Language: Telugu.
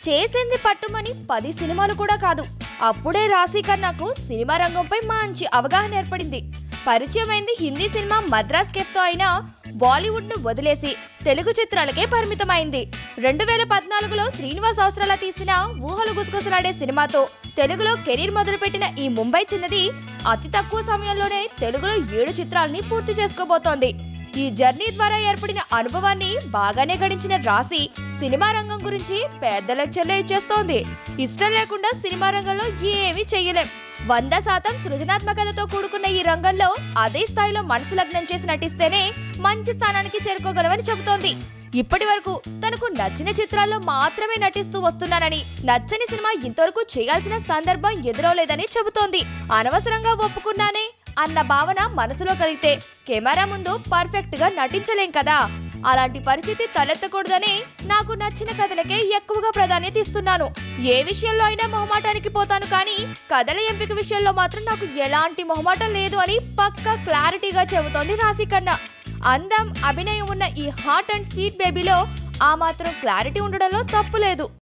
చేసింది పట్టుమని పది సినిమాలు కూడా కాదు అప్పుడే రాశి కన్నాకు సినిమా రంగంపై మంచి అవగాహన ఏర్పడింది పరిచయమైంది హిందీ సినిమా మద్రాస్ కెఫ్తో అయినా బాలీవుడ్ ను వదిలేసి తెలుగు చిత్రాలకే పరిమితమైంది రెండు వేల పద్నాలుగులో శ్రీనివాస్ అవసరాల తీసిన ఊహలు గుసగుసలాడే సినిమాతో తెలుగులో కెరీర్ మొదలుపెట్టిన ఈ ముంబై చిన్నది అతి తక్కువ సమయంలోనే తెలుగులో ఏడు చిత్రాల్ని పూర్తి చేసుకోబోతోంది ఈ జర్నీ ద్వారా ఏర్పడిన అనుభవాన్ని బాగానే గడించిన రాశి సినిమా రంగం గురించి పెద్ద లెక్చర్లే ఇచ్చేస్తోంది ఇష్టం లేకుండా సినిమా రంగంలో ఏమీ చెయ్యలేం వంద శాతం సృజనాత్మకతతో కూడుకున్న ఈ రంగంలో అదే స్థాయిలో మనసు లగ్నం చేసి నటిస్తేనే మంచి స్థానానికి చేరుకోగలవని చెబుతోంది ఇప్పటి వరకు తనకు నచ్చిన చిత్రాల్లో మాత్రమే నటిస్తూ వస్తున్నానని నచ్చని సినిమా ఇంతవరకు చేయాల్సిన సందర్భం ఎదురవలేదని చెబుతోంది అనవసరంగా ఒప్పుకున్నానే అన్న భావన మనసులో కలిగితే కెమెరా ముందు పర్ఫెక్ట్ గా నటించలేం కదా అలాంటి పరిస్థితి తలెత్తకూడదని నాకు నచ్చిన కథలకే ఎక్కువగా ప్రాధాన్యత ఇస్తున్నాను ఏ విషయంలో అయినా మొహమాటానికి పోతాను కానీ కథల ఎంపిక విషయంలో మాత్రం నాకు ఎలాంటి మొహమాటం లేదు అని పక్కా క్లారిటీగా చెబుతోంది రాశి కన్నా అందం అభినయం ఉన్న ఈ హాట్ అండ్ స్వీట్ బేబీలో ఆ మాత్రం క్లారిటీ ఉండడంలో తప్పు లేదు